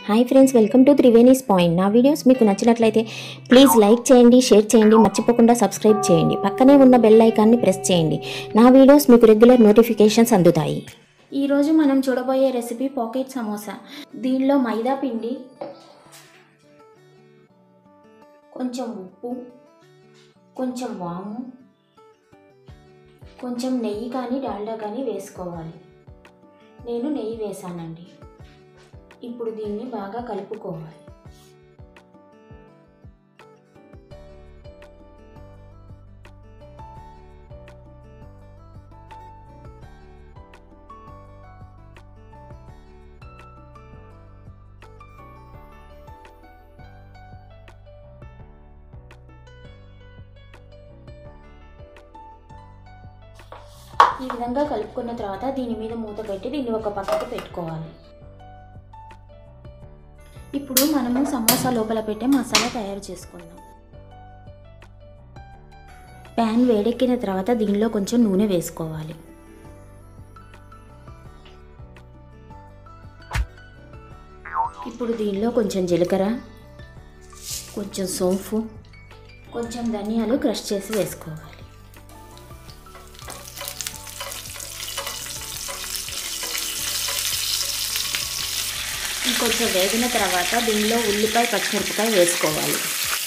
hi friends welcome to Triveni's point నా videos మీకు నచ్చినట్లయితే ప్లీజ్ లైక్ చేయండి షేర్ చేయండి మర్చిపోకుండా సబ్స్క్రైబ్ చేయండి పక్కనే ఉన్న బెల్ ఐకాన్ని ప్రెస్ చేయండి నా వీడియోస్ మీకు రెగ్యులర్ నోటిఫికేషన్స్ అందుతాయి ఈరోజు మనం చూడబోయే రెసిపీ పాకెట్ సమోసా దీనిలో మైదా పిండి కొంచెం ఉప్పు కొంచెం వాము కొంచెం నెయ్యి కానీ డాల్డా కానీ వేసుకోవాలి నేను నెయ్యి వేసానండి ఇప్పుడు దీన్ని బాగా కలుపుకోవాలి ఈ విధంగా కలుపుకున్న తర్వాత దీని మీద మూత పెట్టి దీన్ని ఒక పక్కకు పెట్టుకోవాలి ఇప్పుడు మనము సమోసా లోపల పెట్టే మసాలా తయారు చేసుకుందాం ప్యాన్ వేడెక్కిన తర్వాత దీనిలో కొంచెం నూనె వేసుకోవాలి ఇప్పుడు దీనిలో కొంచెం జీలకర్ర కొంచెం సోంపు కొంచెం ధనియాలు క్రష్ చేసి వేసుకోవాలి ఇంకొంచెం వేగిన తర్వాత దీనిలో ఉల్లిపాయ పచ్చిమిరపకాయ వేసుకోవాలి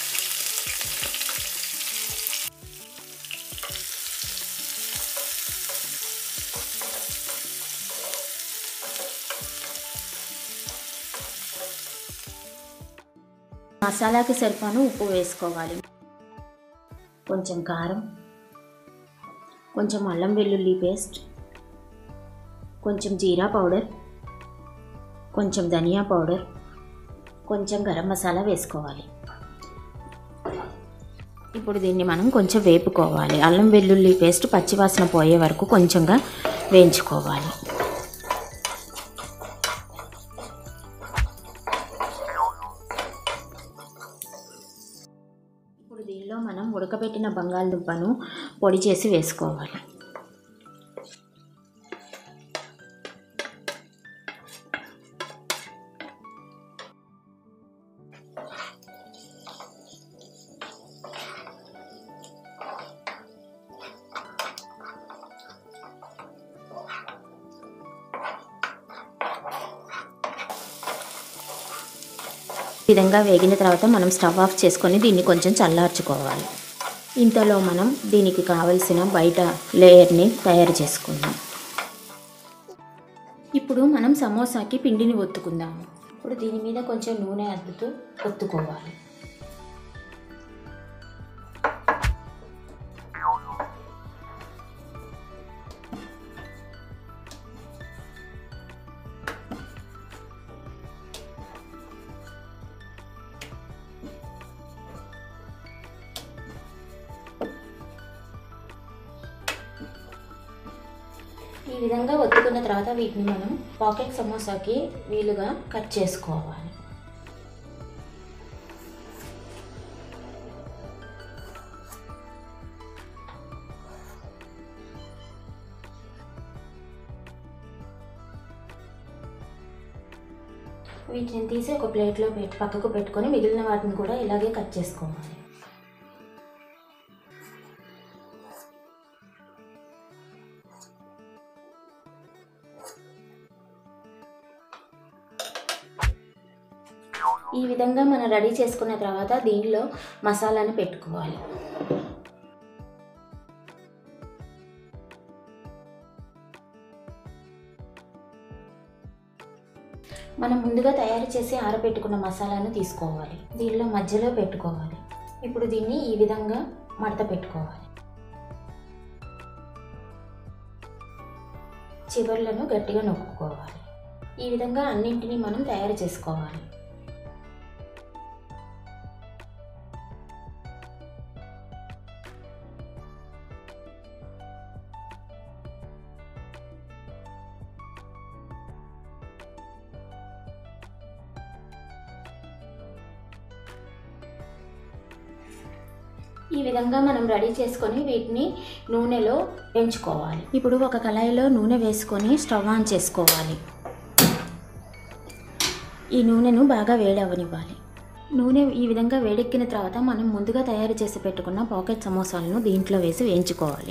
మసాలాకి సరిపాను ఉప్పు వేసుకోవాలి కొంచెం కారం కొంచెం అల్లం వెల్లుల్లి పేస్ట్ కొంచెం జీరా పౌడర్ కొంచెం ధనియా పౌడర్ కొంచెం గరం మసాలా వేసుకోవాలి ఇప్పుడు దీన్ని మనం కొంచెం వేపుకోవాలి అల్లం వెల్లుల్లి పేస్ట్ పచ్చివాసన పోయే వరకు కొంచెంగా వేయించుకోవాలి ఇప్పుడు దీనిలో మనం ఉడకబెట్టిన బంగాళదుంపను పొడి చేసి వేసుకోవాలి ఈ విధంగా వేగిన తర్వాత మనం స్టవ్ ఆఫ్ చేసుకొని దీన్ని కొంచెం చల్లార్చుకోవాలి ఇంతలో మనం దీనికి కావలసిన బయట లేయర్ని తయారు చేసుకుందాం ఇప్పుడు మనం సమోసాకి పిండిని ఒత్తుకుందాము ఇప్పుడు దీని మీద కొంచెం నూనె అద్దుతూ ఒత్తుకోవాలి ఈ విధంగా ఒత్తుకున్న తర్వాత వీటిని మనం పాకెట్ సమోసాకి వీలుగా కట్ చేసుకోవాలి వీటిని తీసి ఒక ప్లేట్లో పెట్టి పక్కకు పెట్టుకొని మిగిలిన వాటిని కూడా ఇలాగే కట్ చేసుకోవాలి ఈ విధంగా మనం రెడీ చేసుకున్న తర్వాత దీనిలో మసాలాని పెట్టుకోవాలి మనం ముందుగా తయారు చేసి ఆరబెట్టుకున్న మసాలాను తీసుకోవాలి దీనిలో మధ్యలో పెట్టుకోవాలి ఇప్పుడు దీన్ని ఈ విధంగా మడత పెట్టుకోవాలి చివర్లను గట్టిగా నొక్కుకోవాలి ఈ విధంగా అన్నింటినీ మనం తయారు చేసుకోవాలి ఈ విధంగా మనం రెడీ చేసుకొని వీటిని నూనెలో పెంచుకోవాలి ఇప్పుడు ఒక కళాయిలో నూనె వేసుకొని స్టవ్ ఆన్ చేసుకోవాలి ఈ నూనెను బాగా వేడవనివ్వాలి నూనె ఈ విధంగా వేడెక్కిన తర్వాత మనం ముందుగా తయారు చేసి పెట్టుకున్న పాకెట్ సమోసాలను దీంట్లో వేసి వేయించుకోవాలి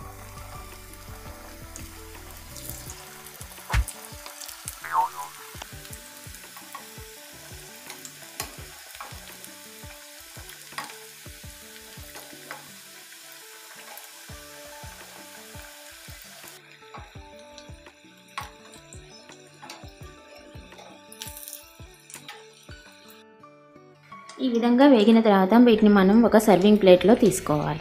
ఈ విధంగా వేగిన తర్వాత వీటిని మనం ఒక సర్వింగ్ ప్లేట్లో తీసుకోవాలి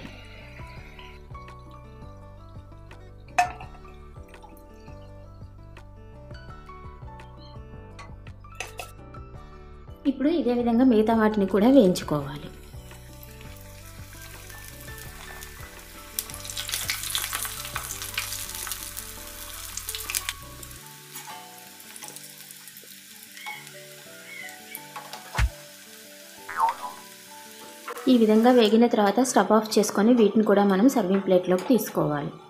ఇప్పుడు ఇదే విధంగా మిగతా వాటిని కూడా వేయించుకోవాలి ఈ విధంగా వేగిన తర్వాత స్టవ్ ఆఫ్ చేసుకొని వీటిని కూడా మనం సర్వింగ్ ప్లేట్లోకి తీసుకోవాలి